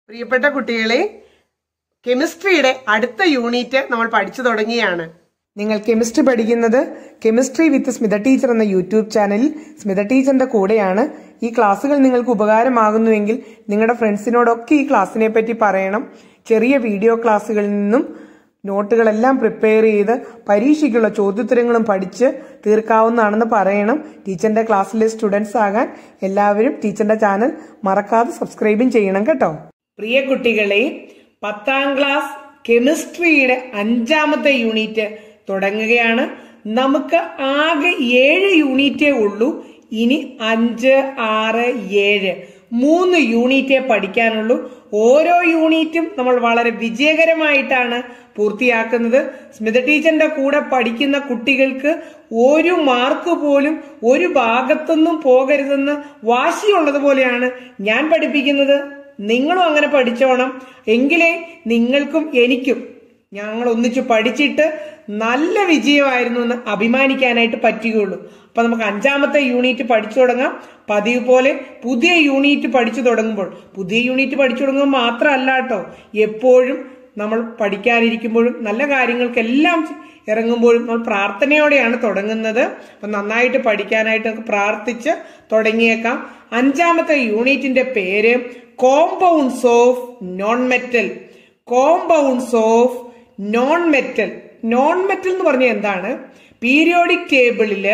പ്രിയപ്പെട്ട കുട്ടികളെ കെമിസ്ട്രിയുടെ അടുത്ത യൂണിറ്റ് നമ്മൾ പഠിച്ചു തുടങ്ങിയാണ് നിങ്ങൾ കെമിസ്ട്രി പഠിക്കുന്നത് കെമിസ്ട്രി വിത്ത് സ്മിത ടീച്ചർ എന്ന യൂട്യൂബ് ചാനലിൽ സ്മിത ടീച്ചറിന്റെ കൂടെയാണ് ഈ ക്ലാസ്സുകൾ നിങ്ങൾക്ക് ഉപകാരമാകുന്നുവെങ്കിൽ നിങ്ങളുടെ ഫ്രണ്ട്സിനോടൊക്കെ ഈ ക്ലാസ്സിനെ പറ്റി പറയണം ചെറിയ വീഡിയോ ക്ലാസ്സുകളിൽ നിന്നും നോട്ടുകളെല്ലാം പ്രിപ്പയർ ചെയ്ത് പരീക്ഷയ്ക്കുള്ള ചോദ്യോത്തരങ്ങളും പഠിച്ച് തീർക്കാവുന്നതാണെന്ന് പറയണം ടീച്ചറിന്റെ ക്ലാസ്സിലെ സ്റ്റുഡൻസ് ആകാൻ എല്ലാവരും ടീച്ചറിന്റെ ചാനൽ മറക്കാതെ സബ്സ്ക്രൈബും ചെയ്യണം കേട്ടോ പ്രിയ കുട്ടികളെ പത്താം ക്ലാസ് കെമിസ്ട്രിയുടെ അഞ്ചാമത്തെ യൂണിറ്റ് തുടങ്ങുകയാണ് നമുക്ക് ആകെ ഏഴ് യൂണിറ്റേ ഉള്ളൂ ഇനി അഞ്ച് ആറ് ഏഴ് മൂന്ന് യൂണിറ്റേ പഠിക്കാനുള്ളൂ ഓരോ യൂണിറ്റും നമ്മൾ വളരെ വിജയകരമായിട്ടാണ് പൂർത്തിയാക്കുന്നത് സ്മിത ടീച്ചറിന്റെ കൂടെ പഠിക്കുന്ന കുട്ടികൾക്ക് ഒരു മാർക്ക് പോലും ഒരു ഭാഗത്തൊന്നും പോകരുതെന്ന് വാശിയുള്ളതുപോലെയാണ് ഞാൻ പഠിപ്പിക്കുന്നത് നിങ്ങളും അങ്ങനെ പഠിച്ചോണം എങ്കിലേ നിങ്ങൾക്കും എനിക്കും ഞങ്ങൾ ഒന്നിച്ച് പഠിച്ചിട്ട് നല്ല വിജയമായിരുന്നു എന്ന് അഭിമാനിക്കാനായിട്ട് പറ്റുകയുള്ളൂ അപ്പൊ നമുക്ക് അഞ്ചാമത്തെ യൂണിറ്റ് പഠിച്ചു തുടങ്ങാം പതിവ് പോലെ പുതിയ യൂണിറ്റ് പഠിച്ചു തുടങ്ങുമ്പോൾ പുതിയ യൂണിറ്റ് പഠിച്ചു തുടങ്ങുമ്പോൾ മാത്രമല്ല കേട്ടോ എപ്പോഴും നമ്മൾ പഠിക്കാനിരിക്കുമ്പോഴും നല്ല കാര്യങ്ങൾക്കെല്ലാം ഇറങ്ങുമ്പോഴും നമ്മൾ പ്രാർത്ഥനയോടെയാണ് തുടങ്ങുന്നത് അപ്പൊ നന്നായിട്ട് പഠിക്കാനായിട്ട് നമുക്ക് പ്രാർത്ഥിച്ച് തുടങ്ങിയേക്കാം അഞ്ചാമത്തെ യൂണിറ്റിന്റെ പേര് compounds of non metal compounds of non metal non metal എന്ന് പറഞ്ഞാൽ എന്താണ് പീരിയോഡിക് ടേബിളില്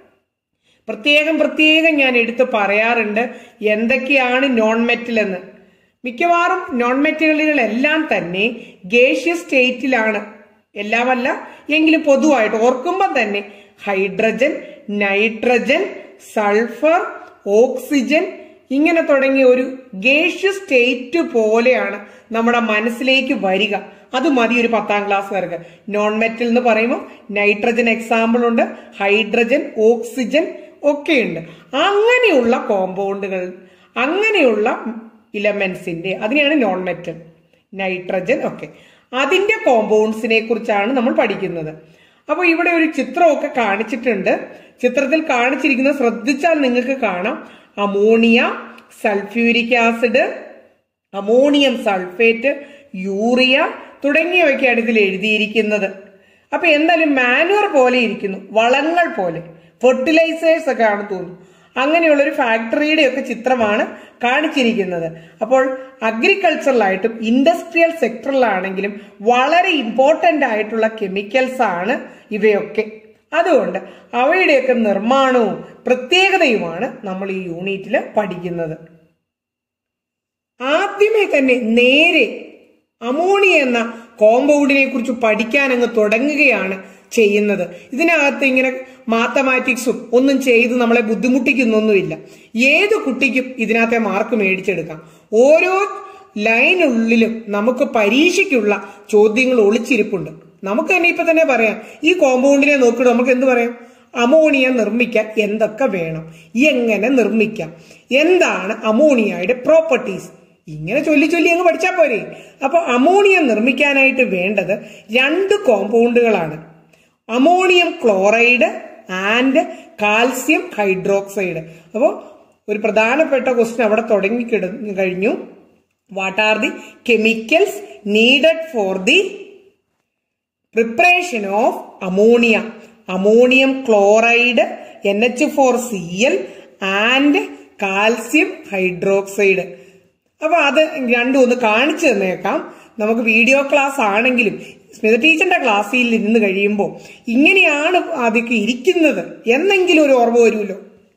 പ്രത്യേകം പ്രത്യേകം ഞാൻ എടുത്ത് പറയാറുണ്ട് എന്തൊക്കെയാണ് നോൺ മെറ്റൽ എന്ന് മിക്കവാറും നോൺ മെറ്റലുകളെല്ലാം തന്നെ ഗേഷ്യസ് സ്റ്റേറ്റിലാണ് എല്ലാമല്ല എങ്കിലും പൊതുവായിട്ട് ഓർക്കുമ്പോൾ തന്നെ ഹൈഡ്രജൻ നൈട്രജൻ സൾഫർ ഓക്സിജൻ ഇങ്ങനെ തുടങ്ങിയ ഒരു ഗേഷ്യസ് സ്റ്റേറ്റ് പോലെയാണ് നമ്മുടെ മനസ്സിലേക്ക് വരിക അത് മതി ഒരു പത്താം ക്ലാസ്സുകാർക്ക് നോൺ മെറ്റൽ എന്ന് പറയുമ്പോൾ നൈട്രജൻ എക്സാമ്പിൾ ഉണ്ട് ഹൈഡ്രജൻ ഓക്സിജൻ ഒക്കെ ഉണ്ട് അങ്ങനെയുള്ള കോമ്പൗണ്ടുകൾ അങ്ങനെയുള്ള ഇലമെന്റ്സിന്റെ അതിനെയാണ് നോൺ മെറ്റൽ നൈട്രജൻ ഒക്കെ അതിന്റെ കോമ്പൗണ്ട്സിനെ കുറിച്ചാണ് നമ്മൾ പഠിക്കുന്നത് അപ്പോൾ ഇവിടെ ഒരു ചിത്രമൊക്കെ കാണിച്ചിട്ടുണ്ട് ചിത്രത്തിൽ കാണിച്ചിരിക്കുന്നത് ശ്രദ്ധിച്ചാൽ നിങ്ങൾക്ക് കാണാം ammonia sulphuric acid ammonium sulphate urea തുടങ്ങിയവയ്ക്കാണ് ഇതിൽ എഴുതിയിരിക്കുന്നത് അപ്പൊ എന്തായാലും മാനുവർ പോലെ ഇരിക്കുന്നു വളങ്ങൾ പോലെ ഫെർട്ടിലൈസേഴ്സ് ഒക്കെ ആണെന്ന് തോന്നുന്നു അങ്ങനെയുള്ള ഒരു ഫാക്ടറിയുടെ ഒക്കെ ചിത്രമാണ് കാണിച്ചിരിക്കുന്നത് അപ്പോൾ അഗ്രികൾച്ചറിലായിട്ടും ഇൻഡസ്ട്രിയൽ സെക്ടറിലാണെങ്കിലും വളരെ ഇമ്പോർട്ടന്റ് ആയിട്ടുള്ള കെമിക്കൽസ് ആണ് ഇവയൊക്കെ അതുകൊണ്ട് അവയുടെയൊക്കെ നിർമ്മാണവും പ്രത്യേകതയുമാണ് നമ്മൾ ഈ യൂണിറ്റിൽ പഠിക്കുന്നത് ആദ്യമേ തന്നെ നേരെ അമോണിയ എന്ന കോമ്പൗണ്ടിനെ കുറിച്ച് പഠിക്കാൻ അങ്ങ് തുടങ്ങുകയാണ് ചെയ്യുന്നത് ഇതിനകത്ത് ഇങ്ങനെ മാത്തമാറ്റിക്സും ഒന്നും ചെയ്ത് നമ്മളെ ബുദ്ധിമുട്ടിക്കുന്നൊന്നുമില്ല ഏത് കുട്ടിക്കും ഇതിനകത്തെ മാർക്ക് മേടിച്ചെടുക്കാം ഓരോ ലൈനുള്ളിലും നമുക്ക് പരീക്ഷയ്ക്കുള്ള ചോദ്യങ്ങൾ ഒളിച്ചിരിപ്പുണ്ട് നമുക്ക് തന്നെ ഇപ്പൊ തന്നെ പറയാം ഈ കോമ്പൗണ്ടിനെ നോക്കിയിട്ട് നമുക്ക് എന്ത് പറയാം അമോണിയ നിർമ്മിക്കാൻ എന്തൊക്കെ വേണം എങ്ങനെ നിർമ്മിക്കാം എന്താണ് അമോണിയയുടെ പ്രോപ്പർട്ടീസ് ഇങ്ങനെ ചൊല്ലി ചൊല്ലി അങ്ങ് പഠിച്ചാൽ പോരെ അപ്പൊ അമോണിയ നിർമ്മിക്കാനായിട്ട് വേണ്ടത് രണ്ട് കോമ്പൗണ്ടുകളാണ് ammonium chloride and calcium hydroxide അപ്പോൾ ഒരു പ്രധാനപ്പെട്ട ക്വസ്റ്റ്യൻ അവിടെ തുടങ്ങി കഴിഞ്ഞു what are the chemicals needed for the preparation of ammonia ammonium chloride N H four C L and calcium hydroxide അപ്പൊ അത് രണ്ടും ഒന്ന് കാണിച്ചു തന്നേക്കാം നമുക്ക് വീഡിയോ ക്ലാസ് ആണെങ്കിലും സ്മിത ടീച്ചറിന്റെ ക്ലാസ്സിൽ ഇരുന്ന് കഴിയുമ്പോൾ ഇങ്ങനെയാണ് അതൊക്കെ ഇരിക്കുന്നത് എന്നെങ്കിലും ഒരു ഓർമ്മ വരുമല്ലോ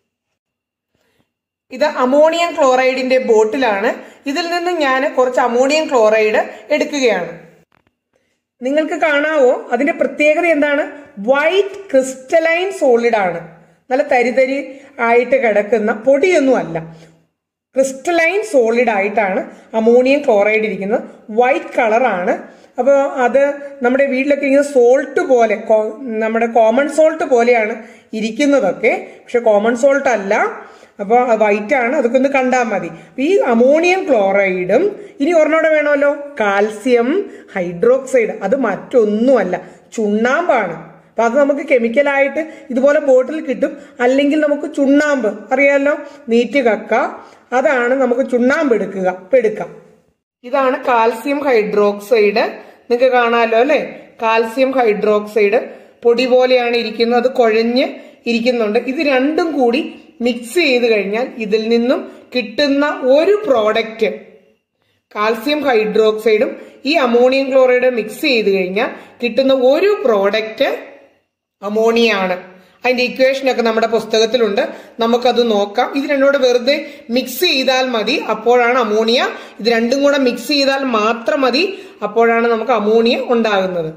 ഇത് അമോണിയം ക്ലോറൈഡിന്റെ ബോട്ടിലാണ് ഇതിൽ നിന്ന് ഞാൻ കുറച്ച് അമോണിയം ക്ലോറൈഡ് എടുക്കുകയാണ് നിങ്ങൾക്ക് കാണാവോ അതിന്റെ പ്രത്യേകത എന്താണ് വൈറ്റ് ക്രിസ്റ്റലൈൻ സോളിഡ് ആണ് നല്ല തരിതരി ആയിട്ട് കിടക്കുന്ന പൊടിയൊന്നും അല്ല ക്രിസ്റ്റലൈൻ സോളിഡ് ആയിട്ടാണ് അമോണിയം ക്ലോറൈഡ് ഇരിക്കുന്നത് വൈറ്റ് കളറാണ് അപ്പോൾ അത് നമ്മുടെ വീട്ടിലൊക്കെ ഇങ്ങനെ സോൾട്ട് പോലെ നമ്മുടെ കോമൺ സോൾട്ട് പോലെയാണ് ഇരിക്കുന്നതൊക്കെ പക്ഷെ കോമൺ സോൾട്ട് അല്ല അപ്പോൾ വൈറ്റ് ആണ് അതൊക്കെ ഒന്ന് കണ്ടാൽ മതി ഈ അമോണിയം ക്ലോറൈഡും ഇനി ഒരെണ്ണോടെ വേണമല്ലോ കാൽസ്യം ഹൈഡ്രോക്സൈഡ് അത് മറ്റൊന്നുമല്ല ചുണ്ണാമ്പാണ് അപ്പൊ അത് നമുക്ക് കെമിക്കലായിട്ട് ഇതുപോലെ ബോട്ടിൽ കിട്ടും അല്ലെങ്കിൽ നമുക്ക് ചുണ്ണാമ്പ് അറിയാലോ നീറ്റ് കക്ക അതാണ് നമുക്ക് ചുണ്ണാമ്പ് എടുക്കുക ഇപ്പൊ എടുക്കാം ഇതാണ് കാൽസ്യം ഹൈഡ്രോക്സൈഡ് നിങ്ങൾക്ക് കാണാമല്ലോ അല്ലെ കാൽസ്യം ഹൈഡ്രോക്സൈഡ് പൊടി പോലെയാണ് ഇരിക്കുന്നത് അത് കുഴഞ്ഞ് ഇരിക്കുന്നുണ്ട് ഇത് രണ്ടും കൂടി മിക്സ് ചെയ്ത് കഴിഞ്ഞാൽ ഇതിൽ നിന്നും കിട്ടുന്ന ഒരു പ്രോഡക്റ്റ് കാൽസ്യം ഹൈഡ്രോക്സൈഡും ഈ അമോണിയം ക്ലോറൈഡ് മിക്സ് ചെയ്ത് കഴിഞ്ഞാൽ കിട്ടുന്ന ഒരു പ്രോഡക്റ്റ് അമോണിയ ആണ് അതിന്റെ ഇക്വേഷൻ ഒക്കെ നമ്മുടെ പുസ്തകത്തിലുണ്ട് നമുക്കത് നോക്കാം ഇത് രണ്ടും കൂടെ വെറുതെ മിക്സ് ചെയ്താൽ മതി അപ്പോഴാണ് അമോണിയ ഇത് രണ്ടും കൂടെ മിക്സ് ചെയ്താൽ മാത്രം മതി അപ്പോഴാണ് നമുക്ക് അമോണിയ ഉണ്ടാകുന്നത്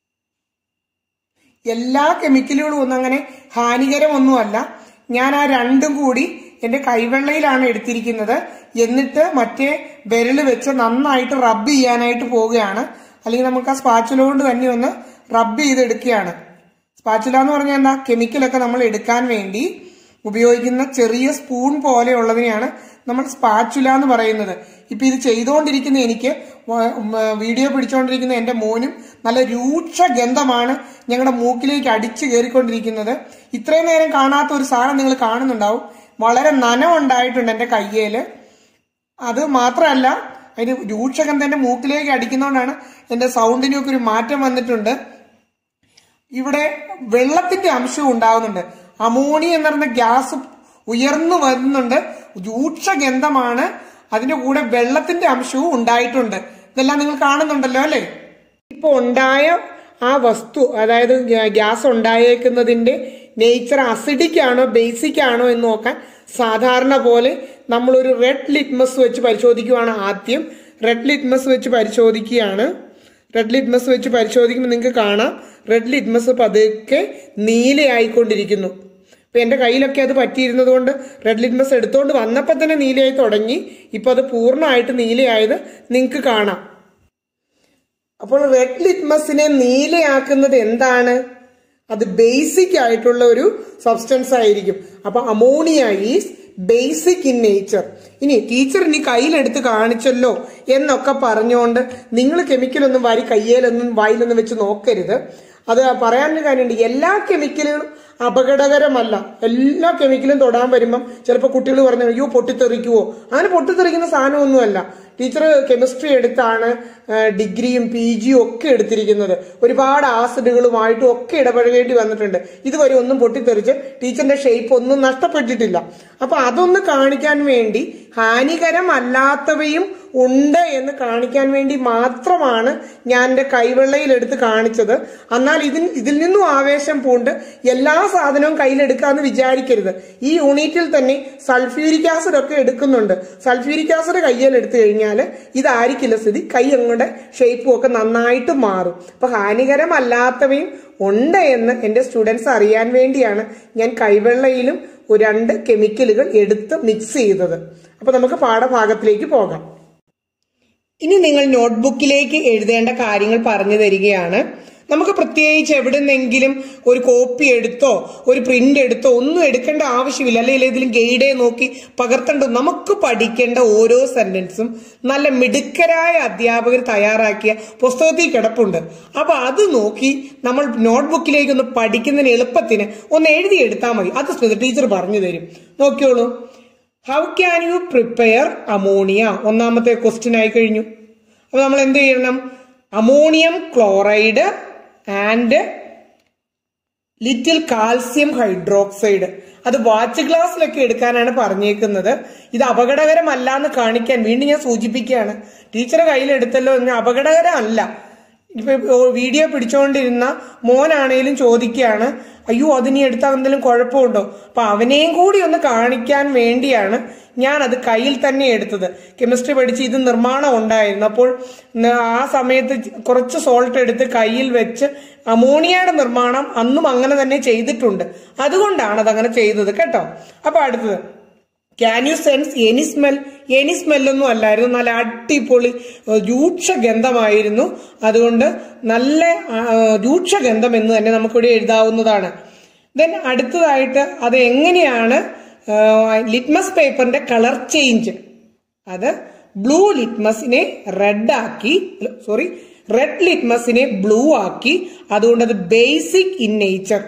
എല്ലാ കെമിക്കലുകളും ഒന്നും അങ്ങനെ ഹാനികരമൊന്നുമല്ല ഞാൻ ആ രണ്ടും കൂടി എന്റെ കൈവെള്ളയിലാണ് എടുത്തിരിക്കുന്നത് എന്നിട്ട് മറ്റേ വിരല് വെച്ച് നന്നായിട്ട് റബ്ബ് ചെയ്യാനായിട്ട് പോവുകയാണ് അല്ലെങ്കിൽ നമുക്ക് ആ സ്പാച്ചുല കൊണ്ട് തന്നെ ഒന്ന് റബ്ബ് ചെയ്തെടുക്കുകയാണ് സ്പാച്ചുല എന്ന് പറഞ്ഞാൽ എന്താ കെമിക്കലൊക്കെ നമ്മൾ എടുക്കാൻ വേണ്ടി ഉപയോഗിക്കുന്ന ചെറിയ സ്പൂൺ പോലെയുള്ളതിനെയാണ് നമ്മൾ സ്പാച്ചുല എന്ന് പറയുന്നത് ഇപ്പൊ ഇത് ചെയ്തുകൊണ്ടിരിക്കുന്ന എനിക്ക് വ- ഉം, വീഡിയോ പിടിച്ചുകൊണ്ടിരിക്കുന്ന എന്റെ മോനും നല്ല രൂക്ഷ ഗന്ധമാണ് ഞങ്ങളുടെ മൂക്കിലേക്ക് അടിച്ചു കയറിക്കൊണ്ടിരിക്കുന്നത് ഇത്രയും നേരം കാണാത്ത ഒരു സാധനം നിങ്ങൾ കാണുന്നുണ്ടാവും വളരെ നനവുണ്ടായിട്ടുണ്ട് എന്റെ കയ്യേല് അത് മാത്രമല്ല അതിന് രൂക്ഷഗന്ധം എന്റെ മൂക്കിലേക്ക് അടിക്കുന്നതുകൊണ്ടാണ് എന്റെ സൗണ്ടിനൊക്കെ ഒരു മാറ്റം വന്നിട്ടുണ്ട് ഇവിടെ വെള്ളത്തിന്റെ അംശവും ഉണ്ടാകുന്നുണ്ട് അമോണിയ എന്ന് പറയുന്ന ഗ്യാസ് ഉയർന്നു വരുന്നുണ്ട് രൂക്ഷ ഗന്ധമാണ് അതിന്റെ കൂടെ വെള്ളത്തിന്റെ അംശവും ഉണ്ടായിട്ടുണ്ട് ഇതെല്ലാം നിങ്ങൾ കാണുന്നുണ്ടല്ലോ അല്ലെ ഇപ്പൊ ഉണ്ടായ ആ വസ്തു അതായത് ഗ്യാ- ഗ്യാസ് ഉണ്ടായേക്കുന്നതിന്റെ നേച്ചർ അസിഡിക് ആണോ ബേസിക് ആണോ എന്ന് നോക്കാൻ സാധാരണ പോലെ നമ്മളൊരു റെഡ് ലിറ്റ്മസ് വെച്ച് പരിശോധിക്കുവാണ് ആദ്യം റെഡ് ലിറ്റ്മസ് വെച്ച് പരിശോധിക്കുകയാണ് റെഡ് ലിറ്റ്മസ് വെച്ച് പരിശോധിക്കുമ്പോൾ നിങ്ങൾക്ക് കാണാം റെഡ് ലിറ്റ്മസ് പതുക്കെ നീലയായിക്കൊണ്ടിരിക്കുന്നു ഇപ്പൊ എന്റെ കയ്യിലൊക്കെ അത് പറ്റിയിരുന്നത് കൊണ്ട് റെഡ് ലിറ്റ്മസ് എടുത്തുകൊണ്ട് വന്നപ്പോൾ തന്നെ നീലയായി തുടങ്ങി ഇപ്പൊ അത് പൂർണ്ണമായിട്ട് നീലയായത് നിങ്ങൾക്ക് കാണാം അപ്പോൾ റെഡ് ലിറ്റ്മസിനെ നീലയാക്കുന്നത് എന്താണ് അത് ബേസിക് ആയിട്ടുള്ള ഒരു സബ്സ്റ്റൻസ് ആയിരിക്കും അപ്പൊ ammonia is basic in nature ഇനി ടീച്ചർ ഇനി കയ്യിലെടുത്ത് കാണിച്ചല്ലോ എന്നൊക്കെ പറഞ്ഞുകൊണ്ട് നിങ്ങൾ കെമിക്കലൊന്നും വാരി കയ്യേലൊന്നും വായിലൊന്നും വെച്ച് നോക്കരുത് അത് പറയാനൊരു കാര്യമുണ്ട് എല്ലാ കെമിക്കലുകളും അപകടകരമല്ല എല്ലാ കെമിക്കലും തൊടാൻ വരുമ്പം ചിലപ്പോൾ കുട്ടികൾ പറഞ്ഞു അയ്യോ പൊട്ടിത്തെറിക്കുവോ അങ്ങനെ പൊട്ടിത്തെറിക്കുന്ന സാധനമൊന്നുമല്ല ടീച്ചർ കെമിസ്ട്രി എടുത്താണ് ആ, ഡിഗ്രിയും പി ജിയും ഒക്കെ എടുത്തിരിക്കുന്നത് ഒരുപാട് ആസിഡുകളുമായിട്ടും ഒക്കെ ഇടപഴകേണ്ടി വന്നിട്ടുണ്ട് ഇതുവരെ ഒന്നും പൊട്ടിത്തെറിച്ച് ടീച്ചറിന്റെ ഷേപ്പ് ഒന്നും നഷ്ടപ്പെട്ടിട്ടില്ല അപ്പൊ അതൊന്ന് കാണിക്കാൻ വേണ്ടി ഹാനികരമല്ലാത്തവയും ഉണ്ട് എന്ന് കാണിക്കാൻ വേണ്ടി മാത്രമാണ് ഞാൻ എൻ്റെ കൈവെള്ളയിൽ എടുത്ത് കാണിച്ചത് എന്നാൽ ഇതിൽ ഇതിൽ നിന്നും ആവേശം പൂണ്ട് എല്ലാ സാധനവും കയ്യിലെടുക്കാന്ന് വിചാരിക്കരുത് ഈ യൂണിറ്റിൽ തന്നെ സൾഫ്യൂരിക് ആസിഡ് ഒക്കെ എടുക്കുന്നുണ്ട് സൾഫ്യൂരിക് ആസിഡ് കയ്യിൽ എടുത്തു കഴിഞ്ഞാൽ ഇതായിരിക്കില്ല സ്ഥിതി കൈ അങ്ങോട്ട് ഷേപ്പും ഒക്കെ നന്നായിട്ട് മാറും അപ്പൊ ഹാനികരമല്ലാത്തവയും ഉണ്ട് എന്ന് എൻ്റെ സ്റ്റുഡൻസ് അറിയാൻ വേണ്ടിയാണ് ഞാൻ കൈവെള്ളയിലും ഒരു രണ്ട് കെമിക്കലുകൾ എടുത്ത് മിക്സ് ചെയ്തത് അപ്പൊ നമുക്ക് പാഠഭാഗത്തിലേക്ക് പോകാം ഇനി നിങ്ങൾ നോട്ട്ബുക്കിലേക്ക് എഴുതേണ്ട കാര്യങ്ങൾ പറഞ്ഞു തരികയാണ് നമുക്ക് പ്രത്യേകിച്ച് എവിടുന്നെങ്കിലും ഒരു കോപ്പി എടുത്തോ ഒരു പ്രിന്റ് എടുത്തോ ഒന്നും എടുക്കേണ്ട ആവശ്യമില്ല അല്ലെങ്കിൽ ഏതെങ്കിലും ഗൈഡെ നോക്കി പകർത്തേണ്ട നമുക്ക് പഠിക്കേണ്ട ഓരോ സെന്റൻസും നല്ല മിടുക്കരായ അധ്യാപകർ തയ്യാറാക്കിയ പുസ്തകത്തിൽ കിടപ്പുണ്ട് അപ്പൊ അത് നോക്കി നമ്മൾ നോട്ട്ബുക്കിലേക്ക് ഒന്ന് പഠിക്കുന്നതിന് എളുപ്പത്തിന് ഒന്ന് എഴുതിയെടുത്താൽ മതി അത് സ്മിത ടീച്ചർ പറഞ്ഞു തരും നോക്കിയോളൂ how can you prepare ammonia ഒന്നാമത്തെ ക്വസ്റ്റ്യൻ ആയി കഴിഞ്ഞു അപ്പൊ നമ്മൾ എന്ത് ചെയ്യണം ammonium chloride and little calcium hydroxide അത് വാച്ച് ഗ്ലാസ്സിലൊക്കെ എടുക്കാനാണ് പറഞ്ഞേക്കുന്നത് ഇത് അപകടകരമല്ല എന്ന് കാണിക്കാൻ വീണ്ടും ഞാൻ സൂചിപ്പിക്കുകയാണ് ടീച്ചറെ കയ്യിലെടുത്തല്ലോ എന്ന് അപകടകരമല്ല ഇപ്പൊ വീഡിയോ പിടിച്ചുകൊണ്ടിരുന്ന മോനാണേലും ചോദിക്കുകയാണ് അയ്യോ അതിനി എടുത്താൽ എന്തെങ്കിലും കുഴപ്പമുണ്ടോ അപ്പൊ അവനെയും കൂടി ഒന്ന് കാണിക്കാൻ വേണ്ടിയാണ് ഞാൻ അത് കയ്യിൽ തന്നെ എടുത്തത് കെമിസ്ട്രി പഠിച്ച് ഇത് നിർമ്മാണം ഉണ്ടായിരുന്നു അപ്പോൾ ന- ആ സമയത്ത് കുറച്ച് സോൾട്ട് എടുത്ത് കയ്യിൽ വെച്ച് അമോണിയയുടെ നിർമ്മാണം അന്നും അങ്ങനെ തന്നെ ചെയ്തിട്ടുണ്ട് അതുകൊണ്ടാണ് അതങ്ങനെ ചെയ്തത് കേട്ടോ അപ്പൊ അടുത്തത് can you sense any smell any സ്മെല്ലൊന്നും അല്ലായിരുന്നു നല്ല അടിപൊളി ഏഹ്, രൂക്ഷ ഗന്ധമായിരുന്നു അതുകൊണ്ട് നല്ല ആ, രൂക്ഷ ഗന്ധം എന്ന് തന്നെ നമുക്കിവിടെ എഴുതാവുന്നതാണ് ദെൻ അടുത്തതായിട്ട് അത് എങ്ങനെയാണ് ലിറ്റ്മസ് പേപ്പറിന്റെ കളർ ചേഞ്ച് അത് ബ്ലൂ ലിറ്റ്മസിനെ റെഡ് ആക്കി സോറി റെഡ് ലിറ്റ്മസിനെ ബ്ലൂ ആക്കി അതുകൊണ്ട് അത് ബേസിക് ഇൻ നേച്ചർ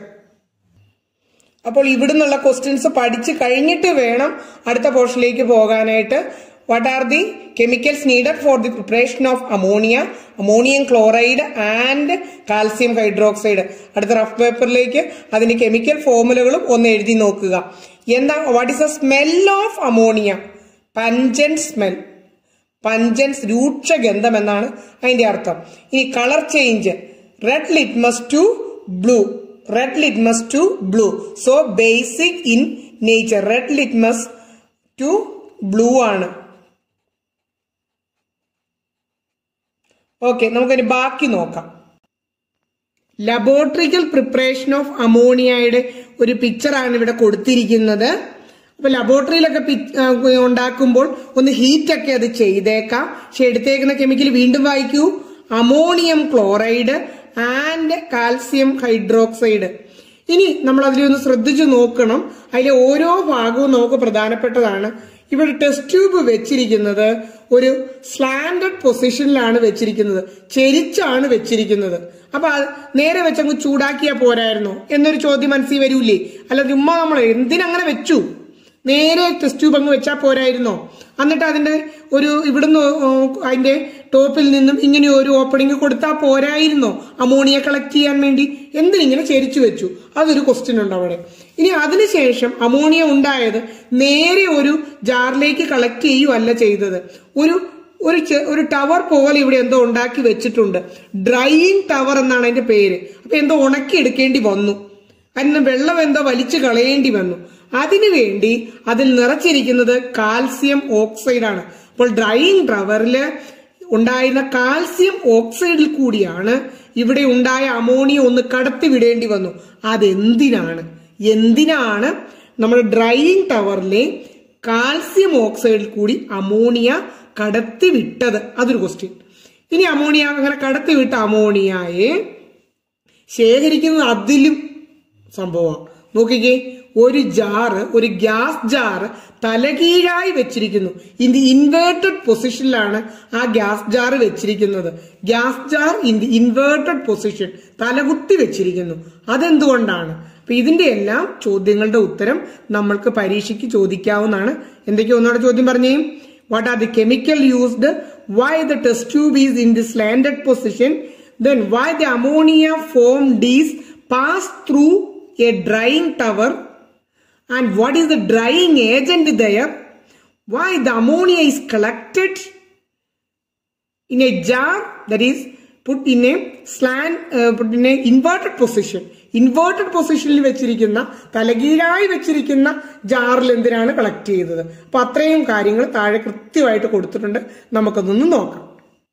അപ്പോൾ ഇവിടുന്നുള്ള ക്വസ്റ്റ്യൻസ് പഠിച്ചു കഴിഞ്ഞിട്ട് വേണം അടുത്ത പോർഷനിലേക്ക് പോകാനായിട്ട് what are the chemicals needed for the preparation of ammonia ammonium chloride and calcium hydroxide അടുത്ത റഫ് പേപ്പറിലേക്ക് അതിന്റെ കെമിക്കൽ ഫോമുലകളും ഒന്ന് എഴുതി നോക്കുക എന്താ what is a smell of ammonia pungent smell pungence രൂക്ഷഗന്ധം എന്നാണ് അതിന്റെ അർത്ഥം ഇനി colour change red litmus to blue red litmus to blue so basic in nature red litmus to blue ആണ് ഓക്കെ നമുക്കൊരു ബാക്കി നോക്കാം ലബോറട്ടറിക്കൽ പ്രിപ്പറേഷൻ ഓഫ് അമോണിയയുടെ ഒരു പിക്ചറാണ് ഇവിടെ കൊടുത്തിരിക്കുന്നത് അപ്പൊ ലബോറട്ടറിയിലൊക്കെ പി- ആ, ഉണ്ടാക്കുമ്പോൾ ഒന്ന് ഹീറ്റ് ഒക്കെ അത് ചെയ്തേക്കാം പക്ഷെ എടുത്തേക്കുന്ന കെമിക്കൽ വീണ്ടും വായിക്കൂ ammonium chloride and calcium hydroxide ഇനി നമ്മൾ അതിലൊന്ന് ശ്രദ്ധിച്ചു നോക്കണം അതിലെ ഓരോ ഭാഗവും നമുക്ക് പ്രധാനപ്പെട്ടതാണ് ഇവിടെ ടെസ്റ്റ് ട്യൂബ് വെച്ചിരിക്കുന്നത് ഒരു സ്ലാൻഡഡ് പൊസിഷനിലാണ് വെച്ചിരിക്കുന്നത് ചെരിച്ചാണ് വെച്ചിരിക്കുന്നത് അപ്പൊ അത് നേരെ വെച്ചങ്ങ് ചൂടാക്കിയാ പോരായിരുന്നോ എന്നൊരു ചോദ്യം മനസ്സിൽ വരൂലേ അല്ല ചുമ്മാ നമ്മൾ എന്തിനങ്ങനെ വെച്ചു നേരെ ടെസ്റ്റ് ട്യൂബ് അങ്ങ് വെച്ചാൽ പോരായിരുന്നോ എന്നിട്ട് അതിന്റെ ഒരു ഇവിടുന്ന് ഉം, അതിന്റെ ടോപ്പിൽ നിന്നും ഇങ്ങനെ ഒരു ഓപ്പണിംഗ് കൊടുത്താൽ പോരായിരുന്നോ അമോണിയ കളക്ട് ചെയ്യാൻ വേണ്ടി എന്തിനിങ്ങനെ ചെരിച്ചു വെച്ചു അതൊരു ക്വസ്റ്റ്യൻ ഉണ്ട് അവിടെ ഇനി അതിനുശേഷം അമോണിയ ഉണ്ടായത് നേരെ ഒരു ജാറിലേക്ക് കളക്ട് ചെയ്യുകയല്ല ചെയ്തത് ഒരു ഒരു ചെ- ഒരു ടവർ പോലെ ഇവിടെ എന്തോ ഉണ്ടാക്കി വെച്ചിട്ടുണ്ട് ഡ്രൈയിങ് ടവർ എന്നാണ് അതിന്റെ പേര് അപ്പൊ എന്തോ ഉണക്കി എടുക്കേണ്ടി വന്നു അതിന് വെള്ളം എന്തോ വലിച്ചു കളയേണ്ടി വന്നു അതിനുവേണ്ടി അതിൽ നിറച്ചിരിക്കുന്നത് കാൽസ്യം ഓക്സൈഡ് ആണ് അപ്പോൾ ഡ്രൈയിങ് ടവറില് ഉണ്ടായിരുന്ന കാൽസ്യം ഓക്സൈഡിൽ കൂടിയാണ് ഇവിടെ ഉണ്ടായ അമോണിയ ഒന്ന് കടത്തി വിടേണ്ടി വന്നു അതെന്തിനാണ് എന്തിനാണ് നമ്മുടെ ഡ്രൈയിങ് ടവറിലെ കാൽസ്യം ഓക്സൈഡിൽ കൂടി അമോണിയ കടത്തി വിട്ടത് അതൊരു ക്വസ്റ്റ്യൻ ഇനി അമോണിയ അങ്ങനെ കടത്തി വിട്ട അമോണിയയെ ശേഖരിക്കുന്നത് അതിലും സംഭവം നോക്കിക്കേ ഒരു ജാറ് ഒരു ഗ്യാസ് ജാറ് തലകീഴായി വെച്ചിരിക്കുന്നു ഇൻ ദി ഇൻവേർട്ടഡ് പൊസിഷനിലാണ് ആ ഗ്യാസ് ജാറ് വെച്ചിരിക്കുന്നത് gas jar in the inverted position തലകുത്തി വെച്ചിരിക്കുന്നു അതെന്തുകൊണ്ടാണ് അപ്പൊ ഇതിന്റെ എല്ലാം ചോദ്യങ്ങളുടെ ഉത്തരം നമ്മൾക്ക് പരീക്ഷയ്ക്ക് ചോദിക്കാവുന്നതാണ് എന്തൊക്കെയോ ഒന്നുകൂടെ ചോദ്യം പറഞ്ഞേ what are the chemical used why the test tube is in the slanted position then why the ammonia formed is passed through a drying tower and what is the drying agent there why the ammonia is collected in a jar that is put in a slant uh, put in a inverted position inverted പൊസിഷനിൽ വെച്ചിരിക്കുന്ന തലകീഴായി വെച്ചിരിക്കുന്ന ജാറിൽ എന്തിനാണ് collect ചെയ്തത് അപ്പൊ അത്രയും കാര്യങ്ങൾ താഴെ കൃത്യമായിട്ട് കൊടുത്തിട്ടുണ്ട് നമുക്കതൊന്ന് നോക്കാം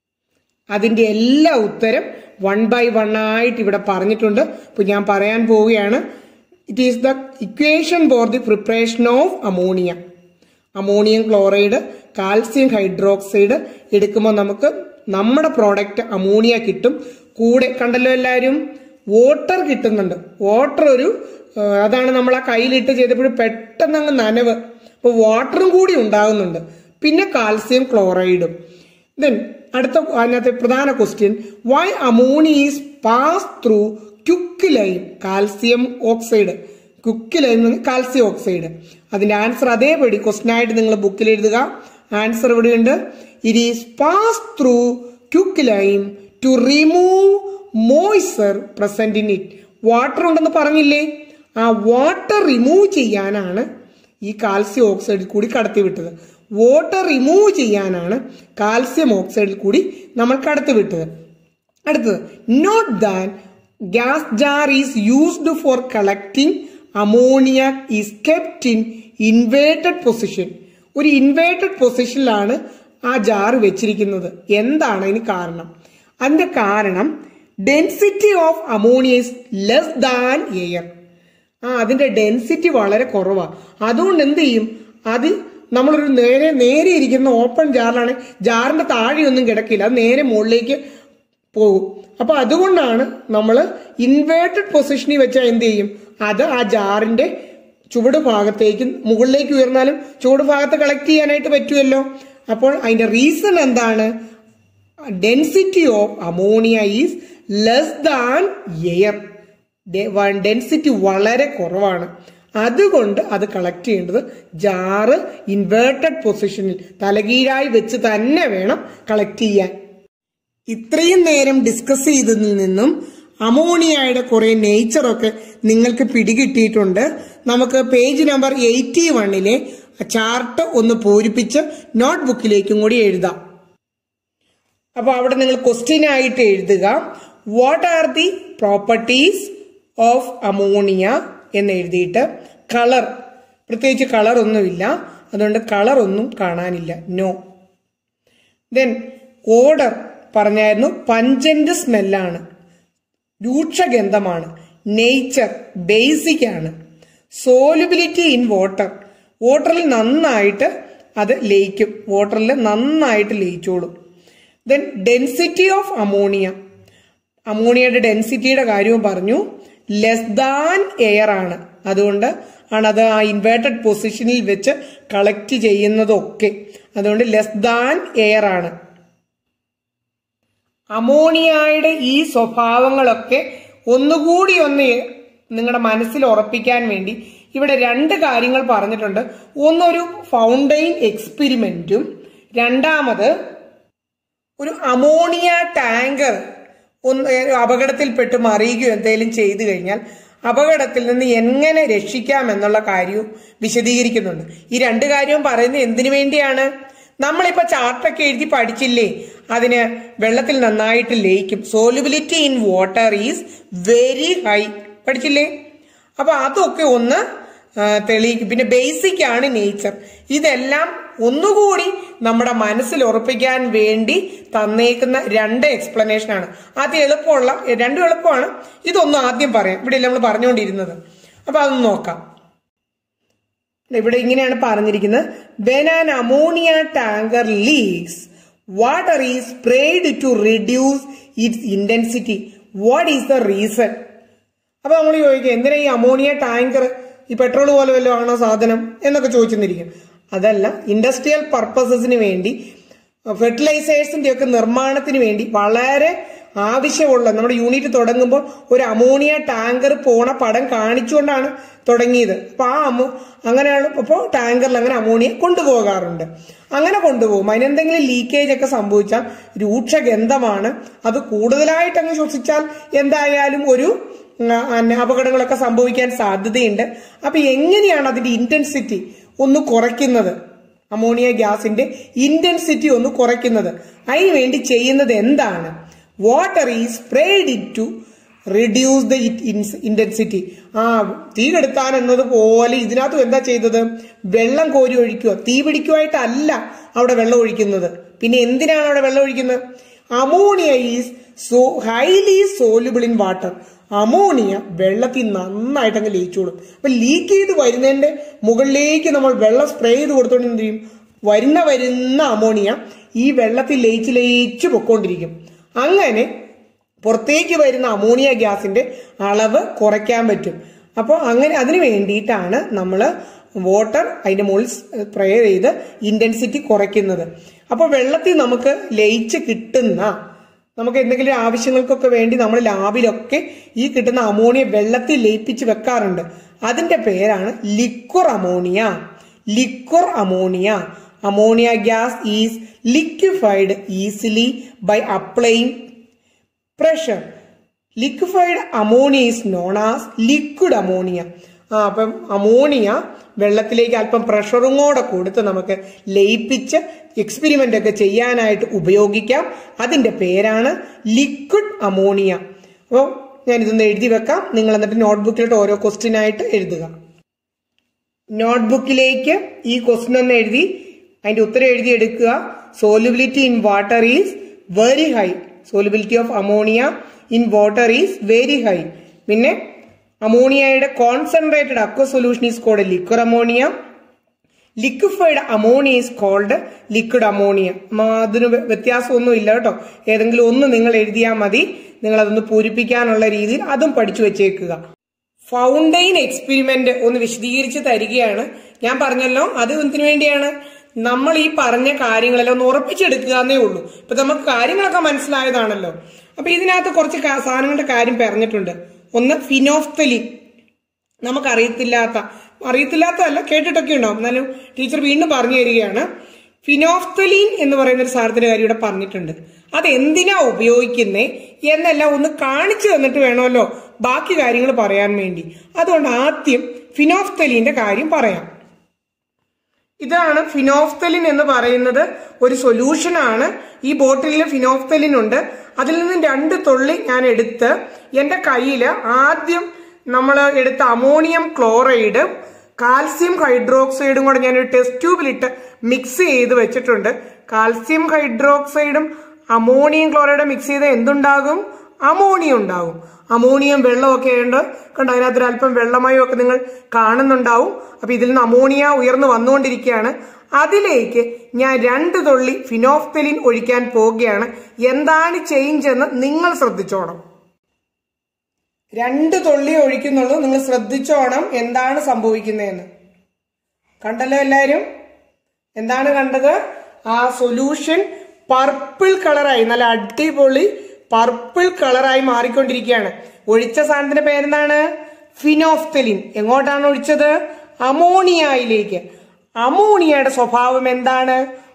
അതിന്റെ എല്ലാ ഉത്തരം വൺ ബൈ വൺ ആയിട്ട് ഇവിടെ പറഞ്ഞിട്ടുണ്ട് അപ്പൊ ഞാൻ പറയാൻ പോവുകയാണ് it is the equation for the preparation of ammonia ammonium chloride calcium hydroxide എടുക്കുമ്പോൾ നമുക്ക് നമ്മുടെ പ്രോഡക്റ്റ് അമോണിയ കിട്ടും കൂടെ കണ്ടല്ലോ എല്ലാവരും വാട്ടർ കിട്ടുന്നുണ്ട് വാട്ടർ ഒരു ആ, അതാണ് നമ്മൾ ആ കയ്യിലിട്ട് ചെയ്തപ്പോൾ പെട്ടെന്ന് അങ്ങ് നനവ് അപ്പൊ വാട്ടറും കൂടി ഉണ്ടാകുന്നുണ്ട് പിന്നെ കാൽസ്യം ക്ലോറൈഡും ദെൻ അടുത്ത അതിനകത്തെ പ്രധാന question why ammonia is pass through quick lime calcium oxide quick lime calcium oxide അതിന്റെ ആൻസർ അതേപടി ക്വസ്റ്റ്യൻ ആയിട്ട് നിങ്ങൾ ബുക്കിൽ എഴുതുക ആൻസർ ഇവിടെയുണ്ട് it is pass through quick lime to remove moisture present in it water ഉണ്ടെന്ന് പറഞ്ഞില്ലേ ആ വാട്ടർ റിമൂവ് ചെയ്യാനാണ് ഈ കാൽസ്യം ഓക്സൈഡിൽ കൂടി കടത്തിവിട്ടത് വാട്ടർ റിമൂവ് ചെയ്യാനാണ് കാൽസ്യം ഓക്സൈഡിൽ കൂടി നമ്മൾ കടത്തിവിട്ടത് അടുത്തത് note than gas jar is used for collecting ammonia is kept in inverted position ഒരു ഇൻവേർട്ടഡ് പൊസിഷനിലാണ് ആ ജാർ വെച്ചിരിക്കുന്നത് എന്താണ് അതിന് കാരണം അതിന്റെ കാരണം density of ammonia is less than air ആ അതിന്റെ ഡെൻസിറ്റി വളരെ കുറവാണ് അതുകൊണ്ട് എന്ത് ചെയ്യും അത് നമ്മളൊരു നേരെ നേരെ ഇരിക്കുന്ന ഓപ്പൺ ജാറിലാണ് ജാറിന്റെ താഴെയൊന്നും കിടക്കില്ല അത് നേരെ മുകളിലേക്ക് പോകും അപ്പൊ അതുകൊണ്ടാണ് നമ്മൾ ഇൻവേർട്ടഡ് പൊസിഷനിൽ വെച്ചാൽ എന്ത് ചെയ്യും അത് ആ ജാറിന്റെ ചുവട് ഭാഗത്തേക്ക് മുകളിലേക്ക് ഉയർന്നാലും ചുവട് ഭാഗത്ത് കളക്ട് ചെയ്യാനായിട്ട് പറ്റുമല്ലോ അപ്പോൾ അതിന്റെ റീസൺ എന്താണ് density of ammonia is less than air density വളരെ കുറവാണ് അതുകൊണ്ട് അത് കളക്ട് ചെയ്യേണ്ടത് ജാറ് ഇൻവേർട്ടഡ് പൊസിഷനിൽ തലകീഴായി വെച്ച് തന്നെ വേണം കളക്ട് ചെയ്യാൻ ഇത്രയും നേരം ഡിസ്കസ് ചെയ്തതിൽ നിന്നും അമോണിയയുടെ കുറെ നേച്ചറൊക്കെ നിങ്ങൾക്ക് പിടികിട്ടിയിട്ടുണ്ട് നമുക്ക് പേജ് നമ്പർ എയ്റ്റി വണ്ണിലെ ചാർട്ട് ഒന്ന് പൂരിപ്പിച്ച് നോട്ട് ബുക്കിലേക്കും കൂടി എഴുതാം അപ്പൊ അവിടെ നിങ്ങൾ ക്വസ്റ്റ്യൻ ആയിട്ട് എഴുതുക what are the properties of ammonia എന്ന് എഴുതിയിട്ട് കളർ പ്രത്യേകിച്ച് കളർ ഒന്നുമില്ല അതുകൊണ്ട് കളർ ഒന്നും കാണാനില്ല നോ ദെൻ ഓർഡർ പറഞ്ഞായിരുന്നു പഞ്ചന്റ് സ്മെല്ലാണ് രൂക്ഷഗന്ധമാണ് നേച്ചർ ബേസിക് ആണ് സോലുബിലിറ്റി ഇൻ വാട്ടർ വാട്ടറിൽ നന്നായിട്ട് അത് ലയിക്കും വാട്ടറിൽ നന്നായിട്ട് ലയിച്ചോളും ദെൻ ഡെൻസിറ്റി ഓഫ് അമോണിയ അമോണിയയുടെ ഡെൻസിറ്റിയുടെ കാര്യവും പറഞ്ഞു ലെസ് ദാൻ എയർ ആണ് അതുകൊണ്ട് ആണ് അത് ആ ഇൻവേർട്ടഡ് പൊസിഷനിൽ വെച്ച് കളക്ട് ചെയ്യുന്നതൊക്കെ അതുകൊണ്ട് ലെസ് ദാൻ എയർ ആണ് അമോണിയയുടെ ഈ സ്വഭാവങ്ങളൊക്കെ ഒന്നുകൂടി ഒന്ന് നിങ്ങളുടെ മനസ്സിൽ ഉറപ്പിക്കാൻ വേണ്ടി ഇവിടെ രണ്ട് കാര്യങ്ങൾ പറഞ്ഞിട്ടുണ്ട് ഒന്നൊരു ഫൗണ്ടൈൻ എക്സ്പെരിമെന്റും രണ്ടാമത് ഒരു അമോണിയ ടാങ്കർ ഒന്ന് അപകടത്തിൽപ്പെട്ട് മറിയുകയോ എന്തെങ്കിലും ചെയ്തു കഴിഞ്ഞാൽ അപകടത്തിൽ നിന്ന് എങ്ങനെ രക്ഷിക്കാം എന്നുള്ള കാര്യവും വിശദീകരിക്കുന്നുണ്ട് ഈ രണ്ട് കാര്യവും പറയുന്നത് എന്തിനു വേണ്ടിയാണ് നമ്മളിപ്പോ ചാർട്ടൊക്കെ എഴുതി പഠിച്ചില്ലേ അതിന് വെള്ളത്തിൽ നന്നായിട്ട് ലയിക്കും solubility in water is very high പഠിച്ചില്ലേ അപ്പൊ അതൊക്കെ ഒന്ന് തെളിയിക്കും പിന്നെ ബേസിക് ആണ് നേച്ചർ ഇതെല്ലാം ഒന്നുകൂടി നമ്മുടെ മനസ്സിൽ ഉറപ്പിക്കാൻ വേണ്ടി തന്നേക്കുന്ന രണ്ട് എക്സ്പ്ലനേഷൻ ആണ് ആദ്യം എളുപ്പമുള്ള രണ്ടും എളുപ്പമാണ് ഇതൊന്നും ആദ്യം പറയാം ഇവിടെ നമ്മൾ പറഞ്ഞുകൊണ്ടിരുന്നത് അപ്പൊ അതൊന്ന് നോക്കാം ഇവിടെ ഇങ്ങനെയാണ് പറഞ്ഞിരിക്കുന്നത് when an ammonia tanker leaks water is spread to reduce its intensity what is the reason അപ്പൊ നമ്മൾ ചോദിക്കുക എന്തിനാ ഈ അമോണിയ ടാങ്കർ ഈ പെട്രോൾ പോലെ വല്ലതും ആണോ സാധനം എന്നൊക്കെ ചോദിച്ചെന്നിരിക്കും അതല്ല ഇൻഡസ്ട്രിയൽ പർപ്പസസിന് വേണ്ടി ഫെർട്ടിലൈസേഴ്സിന്റെ ഒക്കെ നിർമ്മാണത്തിന് വേണ്ടി വളരെ ആവശ്യമുള്ള നമ്മുടെ യൂണിറ്റ് തുടങ്ങുമ്പോൾ ഒരു അമോണിയ ടാങ്കർ പോണ പടം കാണിച്ചുകൊണ്ടാണ് തുടങ്ങിയത് അപ്പൊ ആ അമോ അങ്ങനെയാണ് ഇപ്പോൾ ടാങ്കറിൽ അങ്ങനെ അമോണിയ കൊണ്ടുപോകാറുണ്ട് അങ്ങനെ കൊണ്ടുപോകും അതിനെന്തെങ്കിലും ലീക്കേജ് ഒക്കെ സംഭവിച്ചാൽ രൂക്ഷഗന്ധമാണ് അത് കൂടുതലായിട്ട് അങ്ങ് ശ്വസിച്ചാൽ എന്തായാലും ഒരു അപകടങ്ങളൊക്കെ സംഭവിക്കാൻ സാധ്യതയുണ്ട് അപ്പൊ എങ്ങനെയാണ് അതിന്റെ ഇന്റൻസിറ്റി ഒന്ന് കുറയ്ക്കുന്നത് അമോണിയ ഗ്യാസിന്റെ ഇന്റൻസിറ്റി ഒന്ന് കുറയ്ക്കുന്നത് അതിന് വേണ്ടി ചെയ്യുന്നത് എന്താണ് water is spread it to reduce the intensity ആ തീ കെടുത്താൻ എന്നതുപോലെ ഇതിനകത്തും എന്താ ചെയ്തത് വെള്ളം കോരി ഒഴിക്കുക തീ പിടിക്കുമായിട്ടല്ല അവിടെ വെള്ളം ഒഴിക്കുന്നത് പിന്നെ എന്തിനാണ് അവിടെ വെള്ളം ഒഴിക്കുന്നത് ammonia is so highly soluble in water ammonia വെള്ളത്തിൽ നന്നായിട്ട് അങ്ങ് ലയിച്ചോളും അപ്പൊ ലീക്ക് ചെയ്ത് വരുന്നതിന്റെ മുകളിലേക്ക് നമ്മൾ വെള്ളം സ്പ്രേ ചെയ്ത് കൊടുത്തോണ്ട് എന്ത് ചെയ്യും വരുന്ന വരുന്ന അമോണിയ ഈ വെള്ളത്തിൽ ലയിച്ച് ലയിച്ച് പൊക്കോണ്ടിരിക്കും അങ്ങനെ പുറത്തേക്ക് വരുന്ന അമോണിയ ഗ്യാസിന്റെ അളവ് കുറയ്ക്കാൻ പറ്റും അപ്പോൾ അങ്ങനെ അതിന് വേണ്ടിയിട്ടാണ് നമ്മൾ വാട്ടർ അതിന്റെ മുകളിൽ സ്പ്രേ ചെയ്ത് ഇന്റൻസിറ്റി കുറയ്ക്കുന്നത് അപ്പോൾ വെള്ളത്തിൽ നമുക്ക് ലയിച്ച് കിട്ടുന്ന നമുക്ക് എന്തെങ്കിലും ആവശ്യങ്ങൾക്കൊക്കെ വേണ്ടി നമ്മൾ ലാബിലൊക്കെ ഈ കിട്ടുന്ന അമോണിയ വെള്ളത്തിൽ ലയിപ്പിച്ച് വെക്കാറുണ്ട് അതിന്റെ പേരാണ് liquor ammonia liquor ammonia ammonia gas is liquefied easily by applying pressure liquefied ammonia is known as liquid ammonia ആ അപ്പം അമോണിയ വെള്ളത്തിലേക്ക് അല്പം പ്രഷറും കൂടെ കൊടുത്ത് നമുക്ക് ലയിപ്പിച്ച് എക്സ്പെരിമെന്റ് ഒക്കെ ചെയ്യാനായിട്ട് ഉപയോഗിക്കാം അതിന്റെ പേരാണ് ലിക്വിഡ് അമോണിയ അപ്പോൾ ഞാൻ ഇതൊന്ന് എഴുതി വെക്കാം നിങ്ങൾ എന്നിട്ട് നോട്ട്ബുക്കിലോട്ട് ഓരോ ക്വസ്റ്റ്യൻ ആയിട്ട് എഴുതുക നോട്ട്ബുക്കിലേക്ക് ഈ ക്വസ്റ്റ്യൻ ഒന്ന് എഴുതി അതിന്റെ ഉത്തരം എഴുതി എടുക്കുക solubility in water is very high solubility of ammonia in water is very high പിന്നെ അമോണിയയുടെ concentrated aqua solution is called liquor ammonia liquefied ammonia is called liquid ammonia അതിന് വ്യത്യാസമൊന്നും ഇല്ല കേട്ടോ ഏതെങ്കിലും ഒന്ന് നിങ്ങൾ എഴുതിയാൽ മതി നിങ്ങൾ അതൊന്ന് പൂരിപ്പിക്കാനുള്ള രീതിയിൽ അതും പഠിച്ചു വെച്ചേക്കുക ഫൗണ്ടൈൻ എക്സ്പെരിമെന്റ് ഒന്ന് വിശദീകരിച്ച് തരികയാണ് ഞാൻ പറഞ്ഞല്ലോ അത് എന്തിനു വേണ്ടിയാണ് നമ്മൾ ഈ പറഞ്ഞ കാര്യങ്ങളെല്ലാം ഒന്ന് ഉറപ്പിച്ചെടുക്കുക എന്നേ ഉള്ളൂ ഇപ്പൊ നമുക്ക് കാര്യങ്ങളൊക്കെ മനസ്സിലായതാണല്ലോ അപ്പൊ ഇതിനകത്ത് കുറച്ച് സാധനങ്ങളുടെ കാര്യം പറഞ്ഞിട്ടുണ്ട് ഒന്ന് ഫിനോഫ്തലിൻ നമുക്കറിയത്തില്ലാത്ത അറിയത്തില്ലാത്തതല്ല കേട്ടിട്ടൊക്കെ ഉണ്ടാവും എന്നാലും ടീച്ചർ വീണ്ടും പറഞ്ഞു തരികയാണ് ഫിനോഫ്തലീൻ എന്ന് പറയുന്ന ഒരു സാധനത്തിന്റെ കാര്യം ഇവിടെ പറഞ്ഞിട്ടുണ്ട് അത് എന്തിനാ ഉപയോഗിക്കുന്നേ എന്നെല്ലാം ഒന്ന് കാണിച്ചു തന്നിട്ട് വേണമല്ലോ ബാക്കി കാര്യങ്ങൾ പറയാൻ വേണ്ടി അതുകൊണ്ട് ആദ്യം ഫിനോഫ്തലീന്റെ കാര്യം പറയാം ഇതാണ് ഫിനോഫ്തലിൻ എന്ന് പറയുന്നത് ഒരു സൊല്യൂഷൻ ആണ് ഈ ബോട്ടിലിൽ ഫിനോഫ്തലിൻ ഉണ്ട് അതിൽ നിന്നും രണ്ട് തുള്ളി ഞാൻ എടുത്ത് എന്റെ കയ്യിൽ ആദ്യം നമ്മൾ എടുത്ത അമോണിയം ക്ലോറൈഡ് കാൽസ്യം ഹൈഡ്രോക്സൈഡും കൂടെ ഞാൻ ഒരു ടെസ്റ്റ് ട്യൂബിലിട്ട് മിക്സ് ചെയ്ത് വെച്ചിട്ടുണ്ട് കാൽസ്യം ഹൈഡ്രോക്സൈഡും അമോണിയം ക്ലോറൈഡും മിക്സ് ചെയ്ത് എന്തുണ്ടാകും അമോണിയം ഉണ്ടാകും അമോണിയം വെള്ളമൊക്കെ ഉണ്ട് കണ്ടോ അതിനകത്തൊരു അല്പം വെള്ളമയോ ഒക്കെ നിങ്ങൾ കാണുന്നുണ്ടാവും അപ്പൊ ഇതിൽ നിന്ന് അമോണിയ ഉയർന്നു വന്നുകൊണ്ടിരിക്കുകയാണ് അതിലേക്ക് ഞാൻ രണ്ട് തുള്ളി ഫിനോഫ്തലിൻ ഒഴിക്കാൻ പോവുകയാണ് എന്താണ് ചേഞ്ച് എന്ന് നിങ്ങൾ ശ്രദ്ധിച്ചോണം രണ്ട് തുള്ളി ഒഴിക്കുന്നുള്ളൂ നിങ്ങൾ ശ്രദ്ധിച്ചോണം എന്താണ് സംഭവിക്കുന്നതെന്ന് കണ്ടല്ലോ എല്ലാരും എന്താണ് കണ്ടത് ആ സൊല്യൂഷൻ പർപ്പിൾ കളറായി നല്ല അടിപൊളി പർപ്പിൾ കളറായി മാറിക്കൊണ്ടിരിക്കുകയാണ് ഒഴിച്ച സാധനത്തിന്റെ പേരെന്താണ് ഫിനോഫ്തലിൻ എങ്ങോട്ടാണ് ഒഴിച്ചത് അമോണിയയിലേക്ക് അമോണിയയുടെ സ്വഭാവം എന്താണ്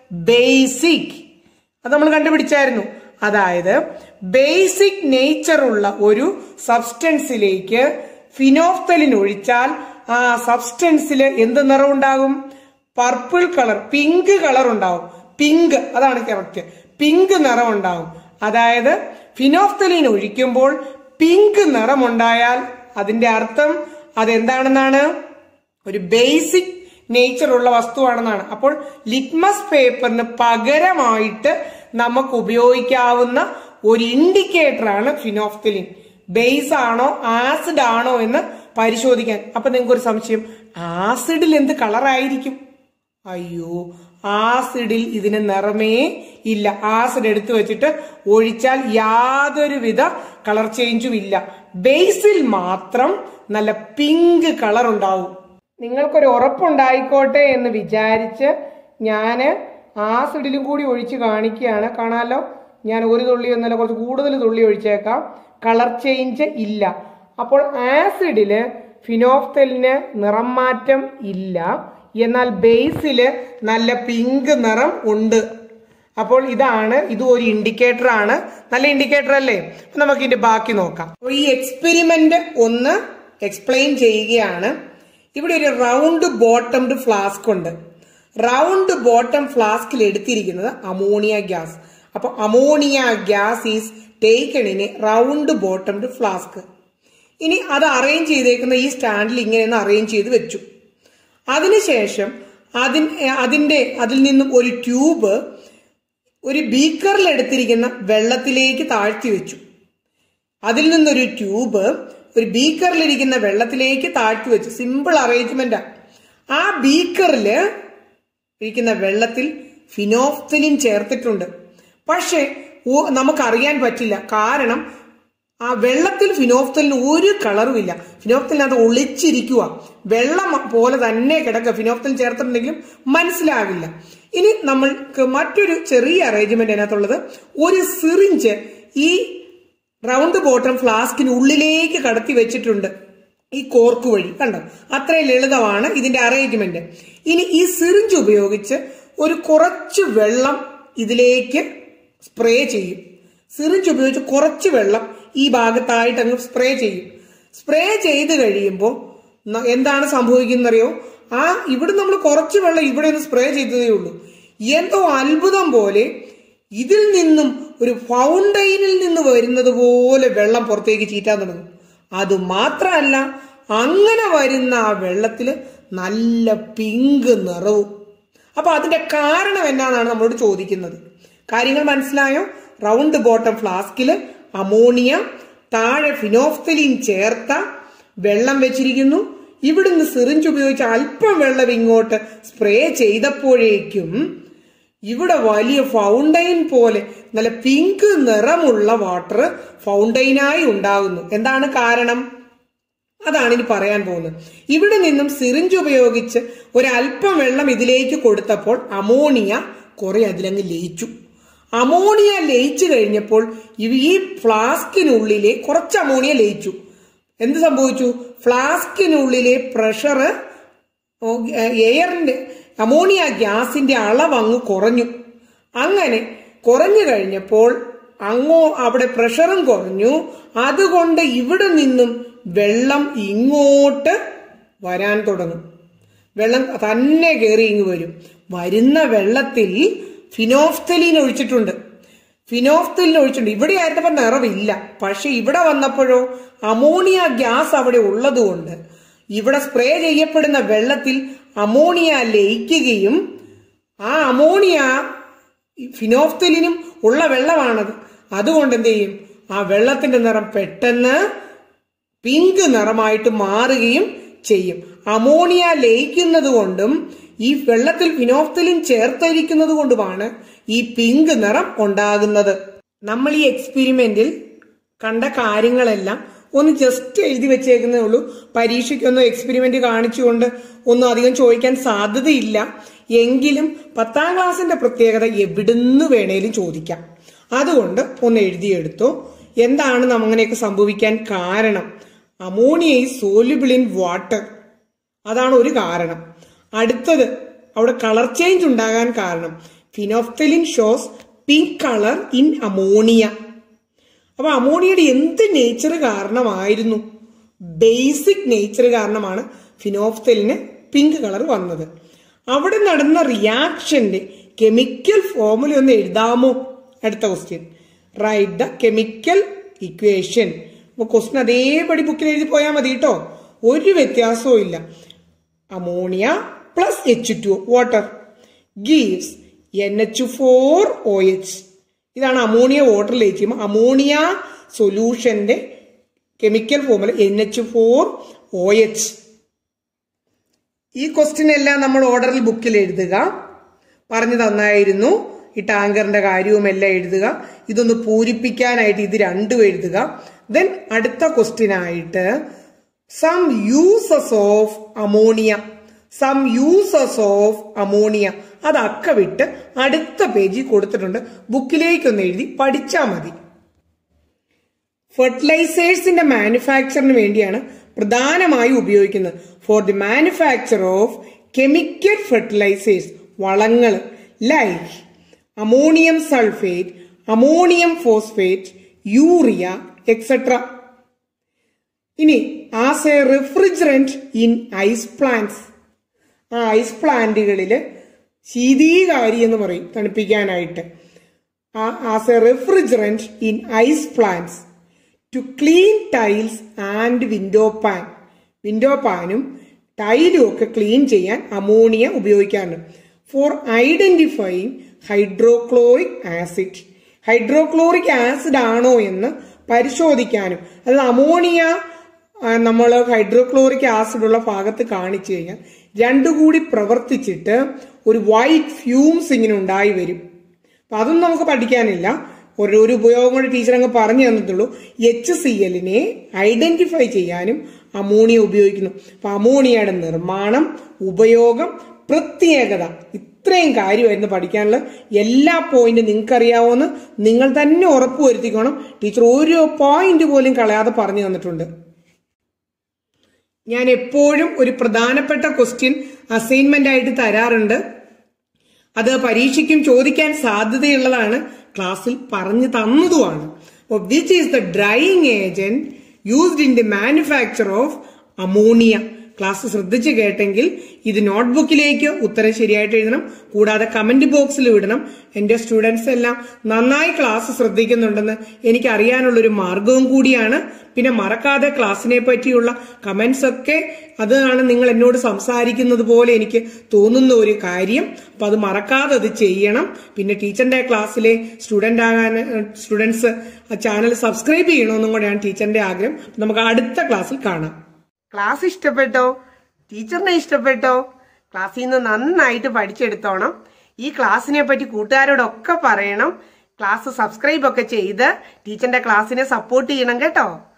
ബേസിക് അത് നമ്മൾ കണ്ടുപിടിച്ചായിരുന്നു അതായത് ബേസിക് നേച്ചർ ഉള്ള ഒരു സബ്സ്റ്റൻസിലേക്ക് ഫിനോഫ്തലിൻ ഒഴിച്ചാൽ ആ സബ്സ്റ്റൻസിൽ എന്ത് നിറം ഉണ്ടാകും പർപ്പിൾ കളർ പിങ്ക് കളർ ഉണ്ടാവും പിങ്ക് അതാണ് കറക്റ്റ് പിങ്ക് നിറം ഉണ്ടാവും അതായത് ഫിനോഫ്തലിൻ ഒഴിക്കുമ്പോൾ പിങ്ക് നിറമുണ്ടായാൽ അതിന്റെ അർത്ഥം അതെന്താണെന്നാണ് ഒരു ബേസിക് നേച്ചർ ഉള്ള വസ്തുവാണെന്നാണ് അപ്പോൾ ലിറ്റ്മസ് പേപ്പറിന് പകരമായിട്ട് നമുക്ക് ഉപയോഗിക്കാവുന്ന ഒരു ഇൻഡിക്കേറ്റർ ആണ് ഫിനോഫ്തലിൻ ബേസ് ആണോ ആസിഡ് ആണോ എന്ന് പരിശോധിക്കാൻ അപ്പൊ നിങ്ങൾക്ക് ഒരു സംശയം ആസിഡിൽ എന്ത് കളറായിരിക്കും അയ്യോ ആസിഡിൽ ഇതിന് നിറമേ ഇല്ല ആസിഡ് എടുത്തു വെച്ചിട്ട് ഒഴിച്ചാൽ യാതൊരുവിധ കളർ ചേഞ്ചും ഇല്ല ബേസിൽ മാത്രം നല്ല പിങ്ക് കളർ ഉണ്ടാവും നിങ്ങൾക്കൊരു ഉറപ്പുണ്ടായിക്കോട്ടെ എന്ന് വിചാരിച്ച് ഞാൻ ആസിഡിലും കൂടി ഒഴിച്ച് കാണിക്കുകയാണ് കാണാലോ ഞാൻ ഒരു തുള്ളി ഒന്നല്ല കുറച്ച് കൂടുതൽ തുള്ളി ഒഴിച്ചേക്കാം കളർ ചേഞ്ച് ഇല്ല അപ്പോൾ ആസിഡില് ഫിനോഫ്തലിന് നിറം മാറ്റം ഇല്ല എന്നാൽ ബേസില് നല്ല പിങ്ക് നിറം ഉണ്ട് അപ്പോൾ ഇതാണ് ഇത് ഒരു ഇൻഡിക്കേറ്റർ ആണ് നല്ല ഇൻഡിക്കേറ്റർ അല്ലേ അപ്പൊ നമുക്ക് ഇതിന്റെ ബാക്കി നോക്കാം അപ്പോൾ ഈ എക്സ്പെരിമെന്റ് ഒന്ന് എക്സ്പ്ലെയിൻ ചെയ്യുകയാണ് ഇവിടെ ഒരു റൗണ്ട് ബോട്ടംഡ് ഫ്ലാസ്ക് ഉണ്ട് റൗണ്ട് ബോട്ടം ഫ്ലാസ്കിൽ എടുത്തിരിക്കുന്നത് അമോണിയ ഗ്യാസ് അപ്പൊ ammonia gas is taken in a round bottomed flask ഇനി അത് അറേഞ്ച് ചെയ്തേക്കുന്ന ഈ സ്റ്റാൻഡിൽ ഇങ്ങനെ അറേഞ്ച് ചെയ്ത് വെച്ചു അതിനുശേഷം അതിൻ അതിന്റെ അതിൽ നിന്നും ഒരു ട്യൂബ് ഒരു ബീക്കറിൽ എടുത്തിരിക്കുന്ന വെള്ളത്തിലേക്ക് താഴ്ത്തി വെച്ചു അതിൽ നിന്നൊരു ട്യൂബ് ഒരു ബീക്കറിലിരിക്കുന്ന വെള്ളത്തിലേക്ക് താഴ്ത്തി വെച്ചു സിമ്പിൾ അറേഞ്ച്മെന്റാ ആ ബീക്കറിൽ ഇരിക്കുന്ന വെള്ളത്തിൽ ഫിനോഫ്തലിൻ ചേർത്തിട്ടുണ്ട് പക്ഷേ ഓ- നമുക്കറിയാൻ പറ്റില്ല കാരണം ആ വെള്ളത്തിൽ ഫിനോഫ്തലിന് ഒരു കളറും ഇല്ല ഫിനോഫ്തലിനകത്ത് ഒളിച്ചിരിക്കുക വെള്ളം പോലെ തന്നെ കിടക്കുക ഫിനോഫ്തലിൻ ചേർത്തിട്ടുണ്ടെങ്കിലും മനസ്സിലാകില്ല ഇനി നമ്മൾക്ക് മറ്റൊരു ചെറിയ അറേഞ്ച്മെന്റ് അതിനകത്തുള്ളത് ഒരു സിറിഞ്ച് ഈ റൗണ്ട് ബോട്ടം ഫ്ലാസ്കിന് ഉള്ളിലേക്ക് കടത്തി വെച്ചിട്ടുണ്ട് ഈ കോർക്ക് വഴി കണ്ടോ അത്രയും ലളിതമാണ് ഇതിന്റെ അറേഞ്ച്മെന്റ് ഇനി ഈ സിറിഞ്ച് ഉപയോഗിച്ച് ഒരു കുറച്ച് വെള്ളം ഇതിലേക്ക് സ്പ്രേ ചെയ്യും സിറിഞ്ച് ഉപയോഗിച്ച് കുറച്ച് വെള്ളം ഈ ഭാഗത്തായിട്ട് അങ്ങ് സ്പ്രേ ചെയ്യും സ്പ്രേ ചെയ്ത് കഴിയുമ്പോൾ ന- എന്താണ് സംഭവിക്കുന്നറിയോ ആ ഇവിടെ നമ്മൾ കുറച്ച് വെള്ളം ഇവിടെ ഒന്ന് സ്പ്രേ ചെയ്തതേ ഉള്ളൂ എന്തോ അത്ഭുതം പോലെ ഇതിൽ നിന്നും ഒരു ഫൗണ്ടൈനിൽ നിന്ന് വരുന്നത് പോലെ വെള്ളം പുറത്തേക്ക് ചീറ്റാൻ തുടങ്ങും അത് മാത്രമല്ല അങ്ങനെ വരുന്ന ആ വെള്ളത്തിൽ നല്ല പിങ്ക് നിറവും അപ്പൊ അതിന്റെ കാരണം എന്നാന്നാണ് നമ്മളോട് ചോദിക്കുന്നത് കാര്യങ്ങൾ മനസ്സിലായോ റൗണ്ട് ബോട്ടം ഫ്ലാസ്കില് അമോണിയ താഴെ ഫിനോഫ്തലിൻ ചേർത്ത വെള്ളം വെച്ചിരിക്കുന്നു ഇവിടുന്ന് സിറിഞ്ച് ഉപയോഗിച്ച് അല്പം വെള്ളം ഇങ്ങോട്ട് സ്പ്രേ ചെയ്തപ്പോഴേക്കും ഇവിടെ വലിയ ഫൗണ്ടൈൻ പോലെ നല്ല പിങ്ക് നിറമുള്ള വാട്ടർ ഫൗണ്ടൈനായി ഉണ്ടാകുന്നു എന്താണ് കാരണം അതാണ് ഇനി പറയാൻ പോകുന്നത് ഇവിടെ നിന്നും സിറിഞ്ച് ഉപയോഗിച്ച് ഒരല്പം വെള്ളം ഇതിലേക്ക് കൊടുത്തപ്പോൾ അമോണിയ കുറെ അതിലങ്ങ് ലയിച്ചു അമോണിയ ലയിച്ചു കഴിഞ്ഞപ്പോൾ ഇവ- ഈ ഫ്ലാസ്കിനുള്ളിലെ കുറച്ച് അമോണിയ ലയിച്ചു എന്ത് സംഭവിച്ചു ഫ്ലാസ്കിനുള്ളിലെ പ്രഷർ എയറിന്റെ അമോണിയ ഗ്യാസിന്റെ അളവ് അങ്ങ് കുറഞ്ഞു അങ്ങനെ കുറഞ്ഞു കഴിഞ്ഞപ്പോൾ അങ്ങോ അവിടെ പ്രഷറും കുറഞ്ഞു അതുകൊണ്ട് ഇവിടെ നിന്നും വെള്ളം ഇങ്ങോട്ട് വരാൻ തുടങ്ങും വെള്ളം തന്നെ കയറി ഇങ്ങ് വരും വരുന്ന വെള്ളത്തിൽ ഫിനോഫ്തലീൻ ഒഴിച്ചിട്ടുണ്ട് ഫിനോഫ്തലിൻ ഒഴിച്ചിട്ടുണ്ട് ഇവിടെ ആയിരുന്നപ്പോ നിറവില്ല പക്ഷെ ഇവിടെ വന്നപ്പോഴോ അമോണിയ ഗ്യാസ് അവിടെ ഉള്ളതുകൊണ്ട് ഇവിടെ സ്പ്രേ ചെയ്യപ്പെടുന്ന വെള്ളത്തിൽ അമോണിയ ലയിക്കുകയും ആ അമോണിയ ഫിനോഫ്തലിനും ഉള്ള വെള്ളമാണത് അതുകൊണ്ട് എന്ത് ചെയ്യും ആ വെള്ളത്തിന്റെ നിറം പെട്ടെന്ന് പിങ്ക് നിറമായിട്ട് മാറുകയും ചെയ്യും അമോണിയ ലയിക്കുന്നത് കൊണ്ടും ഈ വെള്ളത്തിൽ ഫിനോഫ്തലിൻ ചേർത്തിരിക്കുന്നത് കൊണ്ടുമാണ് ഈ പിങ്ക് നിറം ഉണ്ടാകുന്നത് നമ്മൾ ഈ എക്സ്പെരിമെന്റിൽ കണ്ട കാര്യങ്ങളെല്ലാം ഒന്ന് ജസ്റ്റ് എഴുതി വെച്ചേക്കുന്നേ ഉള്ളൂ പരീക്ഷയ്ക്കൊന്നും എക്സ്പെരിമെന്റ് കാണിച്ചുകൊണ്ട് ഒന്നും അധികം ചോദിക്കാൻ സാധ്യതയില്ല എങ്കിലും പത്താം ക്ലാസ്സിന്റെ പ്രത്യേകത എവിടുന്ന് വേണേലും ചോദിക്കാം അതുകൊണ്ട് ഒന്ന് എഴുതിയെടുത്തോ എന്താണ് അങ്ങനെയൊക്കെ സംഭവിക്കാൻ കാരണം ammonia is soluble in water അതാണ് ഒരു കാരണം അടുത്തത് അവിടെ കളർ ചേഞ്ച് ഉണ്ടാകാൻ കാരണം phenolphthalein shows pink colour in ammonia അപ്പൊ അമോണിയയുടെ എന്ത് നേച്ചർ കാരണമായിരുന്നു ബേസിക് നേച്ചർ കാരണമാണ് ഫിനോഫ്തലിന് പിങ്ക് കളർ വന്നത് അവിടെ നടന്ന റിയാക്ഷന്റെ കെമിക്കൽ ഫോമുല ഒന്ന് എഴുതാമോ അടുത്ത question write the chemical equation അപ്പൊ ക്വസ്റ്റ്യൻ അതേപടി ബുക്കിൽ എഴുതി പോയാൽ മതി കേട്ടോ ഒരു വ്യത്യാസവും ഇല്ല ammonia plus H two water gives N H four O H ഇതാണ് അമോണിയ വാട്ടറിൽ ചെയ്യുമ്പോൾ അമോണിയ സൊല്യൂഷന്റെ chemical formula N H four O H ഈ ക്വസ്റ്റ്യൻ എല്ലാം നമ്മൾ ഓർഡറിൽ ബുക്കിൽ എഴുതുക പറഞ്ഞു തന്നായിരുന്നു ഈ ടാങ്കറിന്റെ കാര്യവും എല്ലാം എഴുതുക ഇതൊന്ന് പൂരിപ്പിക്കാനായിട്ട് ഇത് രണ്ടും എഴുതുക ദെൻ അടുത്ത ക്വസ്റ്റ്യൻ ആയിട്ട് some uses of ammonia some uses of ammonia അത് അക്ക വിട്ട് അടുത്ത പേജിൽ കൊടുത്തിട്ടുണ്ട് ബുക്കിലേക്കൊന്ന് എഴുതി പഠിച്ചാൽ മതി ഫെർട്ടിലൈസേഴ്സിന്റെ മാനുഫാക്ചറിന് വേണ്ടിയാണ് പ്രധാനമായും ഉപയോഗിക്കുന്നത് for the manufacture of chemical fertilisers വളങ്ങൾ like ammonium sulphate ammonium phosphate urea etcetera ഇനി as a refrigerant in ice plants ആ ഐസ് പ്ലാന്റുകളിൽ ശീതീകാരി എന്ന് പറയും തണുപ്പിക്കാനായിട്ട് as a refrigerant in ice plants to clean tiles and window pane window പാനും ടൈലും ഒക്കെ ക്ലീൻ ചെയ്യാൻ അമോണിയ ഉപയോഗിക്കാറുണ്ട് for identifying hydrochloric acid hydrochloric acid ആണോ എന്ന് പരിശോധിക്കാനും അത് അമോണിയ നമ്മൾ ഹൈഡ്രോക്ലോറിക് ആസിഡ് ഉള്ള ഭാഗത്ത് കാണിച്ചു കഴിഞ്ഞാൽ രണ്ടു കൂടി പ്രവർത്തിച്ചിട്ട് ഒരു വൈറ്റ് ഫ്യൂംസ് ഇങ്ങനെ ഉണ്ടായി വരും അപ്പൊ അതൊന്നും നമുക്ക് പഠിക്കാനില്ല ഒരു ഒരു ഉപയോഗം കൊണ്ട് ടീച്ചർ അങ്ങ് പറഞ്ഞു തന്നിട്ടുള്ളൂ എച്ച് സി എല്ലിനെ ഐഡന്റിഫൈ ചെയ്യാനും അമോണിയ ഉപയോഗിക്കുന്നു അപ്പൊ അമോണിയയുടെ നിർമ്മാണം ഉപയോഗം പ്രത്യേകത ഇത്രയും കാര്യമായിരുന്നു പഠിക്കാനുള്ള എല്ലാ പോയിന്റും നിങ്ങൾക്ക് അറിയാവുന്ന നിങ്ങൾ തന്നെ ഉറപ്പുവരുത്തിക്കണം ടീച്ചർ ഓരോ പോയിന്റ് പോലും കളയാതെ പറഞ്ഞു തന്നിട്ടുണ്ട് ഞാൻ എപ്പോഴും ഒരു പ്രധാനപ്പെട്ട ക്വസ്റ്റ്യൻ അസൈൻമെന്റ് ആയിട്ട് തരാറുണ്ട് അത് പരീക്ഷയ്ക്കും ചോദിക്കാൻ സാധ്യതയുള്ളതാണ് ക്ലാസ്സിൽ പറഞ്ഞു തന്നതുമാണ് which is the drying agent used in the manufacture of ammonia class ശ്രദ്ധിച്ച് കേട്ടെങ്കിൽ ഇത് നോട്ട്ബുക്കിലേക്ക് ഉത്തരം ശരിയായിട്ട് എഴുതണം കൂടാതെ കമന്റ് ബോക്സിൽ വിടണം എന്റെ സ്റ്റുഡൻസ് എല്ലാം നന്നായി ക്ലാസ് ശ്രദ്ധിക്കുന്നുണ്ടെന്ന് എനിക്ക് അറിയാനുള്ളൊരു മാർഗവും കൂടിയാണ് പിന്നെ മറക്കാതെ ക്ലാസ്സിനെ പറ്റിയുള്ള കമന്റ്സ് ഒക്കെ അതാണ് നിങ്ങൾ എന്നോട് സംസാരിക്കുന്നത് പോലെ എനിക്ക് തോന്നുന്ന ഒരു കാര്യം അപ്പൊ അത് മറക്കാതെ അത് ചെയ്യണം പിന്നെ ടീച്ചറിന്റെ ക്ലാസ്സിലെ സ്റ്റുഡന്റ് ആകാൻ സ്റ്റുഡൻസ് ചാനൽ സബ്സ്ക്രൈബ് ചെയ്യണമെന്നും കൂടെയാണ് ടീച്ചറിന്റെ ആഗ്രഹം നമുക്ക് അടുത്ത ക്ലാസ്സിൽ കാണാം ക്ലാസ് ഇഷ്ടപ്പെട്ടോ ടീച്ചറിനെ ഇഷ്ടപ്പെട്ടോ ക്ലാസ്സിൽ നിന്ന് നന്നായിട്ട് പഠിച്ചെടുത്തോണം ഈ ക്ലാസ്സിനെ പറ്റി കൂട്ടുകാരോടൊക്കെ പറയണം ക്ലാസ് സബ്സ്ക്രൈബ് ഒക്കെ ചെയ്ത് ടീച്ചറിന്റെ ക്ലാസ്സിനെ സപ്പോർട്ട് ചെയ്യണം കേട്ടോ